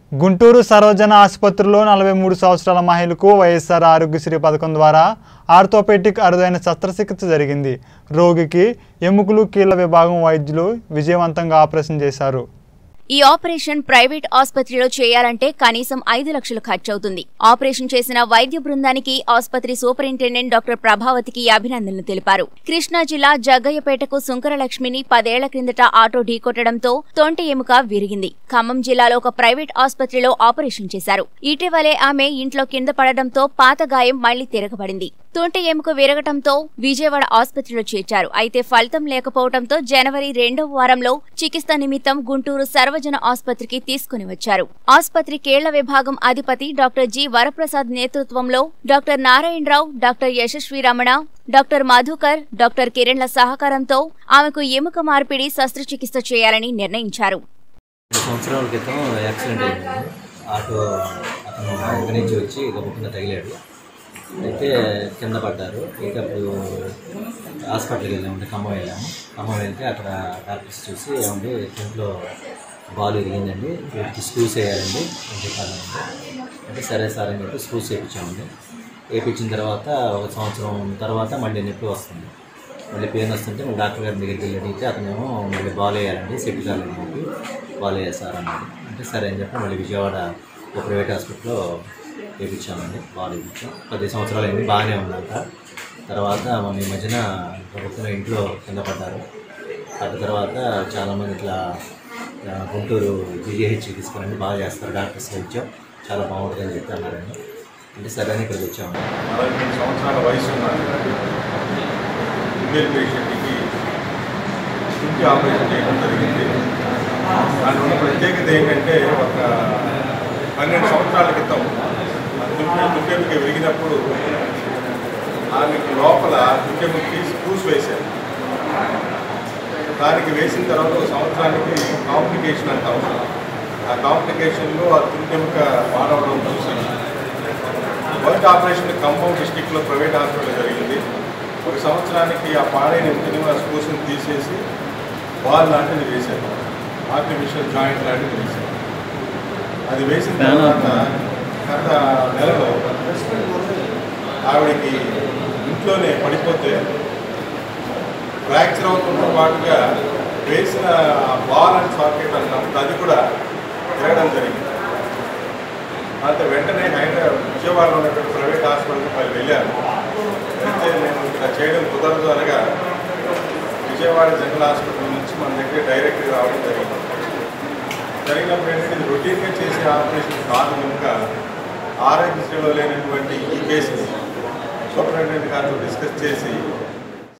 గుంటూరు సర్వజన ఆసుపత్రిలో నలభై మూడు సంవత్సరాల మహిళకు వైఎస్ఆర్ ఆరోగ్యశ్రీ పథకం ద్వారా ఆర్థోపెటిక్ అరుదైన శస్త్రచికిత్స జరిగింది రోగికి ఎముకలు కీళ్ల విభాగం వైద్యులు విజయవంతంగా ఆపరేషన్ చేశారు ఈ ఆపరేషన్ ప్రైవేట్ ఆసుపత్రిలో చేయాలంటే కనీసం ఐదు లక్షలు ఖర్చవుతుంది ఆపరేషన్ చేసిన వైద్య బృందానికి ఆసుపత్రి సూపరింటెండెంట్ డాక్టర్ ప్రభావతికి అభినందనలు తెలిపారు కృష్ణా జిల్లా జగ్గయ్యపేటకు సుంకరలక్ష్మిని పదేళ్ల క్రిందట ఆటో ఢీకొట్టడంతో తొంటి ఎముక విరిగింది ఖమ్మం జిల్లాలో ఒక ప్రైవేట్ ఆసుపత్రిలో ఆపరేషన్ చేశారు ఇటీవలే ఆమె ఇంట్లో కింద పడడంతో పాత గాయం మళ్లీ తిరగబడింది తొంటి ఎముక విరగటంతో విజయవాడ ఆసుపత్రిలో చేర్చారు అయితే ఫలితం లేకపోవడంతో జనవరి రెండవ వారంలో చికిత్స నిమిత్తం గుంటూరు సర్వజన ఆసుపత్రికి తీసుకుని వచ్చారు ఆసుపత్రి కేళ్ల విభాగం అధిపతి డాక్టర్ జి వరప్రసాద్ నేతృత్వంలో doctor Narayana Rao doctor Yashasvi Ramana doctor Madhukar doctor కిరణ్ల సహకారంతో ఆమెకు ఎముక మార్పిడి శస్త్రచికిత్స చేయాలని నిర్ణయించారు రెండు సంవత్సరాల క్రితం యాక్సిడెంట్ అయింది ఆటో అతను వెనక నుంచి వచ్చి గబుక్కున తగిలాడు అయితే కింద పడ్డారు అయితే అప్పుడు హాస్పిటల్కి వెళ్ళాము ఖమ్మం వెళ్ళాము ఖమ్మం వెళ్తే అక్కడ డాక్టర్స్ చూసి ఏమండి ఇంట్లో బాల్ ఇరిగిందండి వీటికి స్క్రూస్ వేయాలండి అని చెప్పాలండి అంటే సరే సార్ అని చెప్పి స్క్రూస్ వేయించామండి వేయించిన తర్వాత ఒక సంవత్సరం తర్వాత మళ్ళీ నొప్పి వస్తుంది మళ్ళీ పెయిన్ వస్తుంటే నువ్వు డాక్టర్ గారి దగ్గరికి వెళ్ళి అడిగితే అతనేమో మళ్ళీ బాల్ వేయాలండి సెట్ కాలని చెప్పి బాల్ వేసారు అన్నాడు అంటే సరే అని చెప్పి మళ్ళీ విజయవాడ ఒక ప్రైవేట్ హాస్పిటల్లో వేయించామండి బాల్ వేయించాం పది సంవత్సరాలు అయింది బాగానే ఉందంట తర్వాత మన ఈ మధ్యన ప్రభుత్వం ఇంట్లో కింద పడ్డారు పడ్డ తర్వాత చాలామంది ఇట్లా ఆ, గుంటూరు జీజీహెచ్ తీసుకురండి బాగా చేస్తారు డాక్టర్స్ వైద్యం చాలా బాగుంటుందని చెప్పి అన్నారండి అంటే సరే అని ఇక్కడికి వచ్చాము నలభై మూడు సంవత్సరాల వయసు ఉన్న ఫిమేల్ పేషెంట్కి చుట్టి ఆపరేషన్ చేయడం జరిగింది దాంట్లో ఉన్న ప్రత్యేకత ఏంటంటే ఒక పన్నెండు సంవత్సరాల క్రితం చుట్టె చుట్టెముకి విరిగినప్పుడు ఆమెకి లోపల చుట్టెముకి స్క్రూస్ వేశారు దానికి వేసిన తర్వాత ఒక సంవత్సరానికి కాంప్లికేషన్ అంటాము ఆ కాంప్లికేషన్లో ఆ చుట్టెముక పాడవడం చూసి ఫస్ట్ ఆపరేషన్ ఖమ్మం డిస్టిక్లో ప్రైవేట్ హాస్పిటల్ జరిగింది ఒక సంవత్సరానికి ఆ పాడైన ఇంటిని ఆ స్కూల్స్ని తీసేసి బాల్ లాంటిది వేశారు ఆర్టిఫిషియల్ జాయింట్ లాంటిది వేశారు అది వేసిన తర్వాత గత నెలలో ఆవిడకి ఇంట్లోనే పడిపోతే ఫ్రాక్చర్ అవుతున్న పాటుగా వేసిన బాల్ అండ్ సాకెట్ అన్నాం అది కూడా తిరగడం జరిగింది అంత వెంటనే హైదరాబాద్ విజయవాడలో ఉన్నటువంటి ప్రైవేట్ హాస్పిటల్కి వాళ్ళు వెళ్ళాను అయితే నేను ఇక్కడ చేయడం కుదరదు అనగా విజయవాడ జనరల్ హాస్పిటల్ నుంచి మన దగ్గర డైరెక్ట్గా రావడం జరిగింది జరిగినప్పుడు ఏంటంటే ఇది రొటీన్గా చేసే ఆపరేషన్ కాదు కనుక ఆరోగ్యశ్రీలో లేనటువంటి ఈ కేసుని సూపరింటెండెంట్ గారితో డిస్కస్ చేసి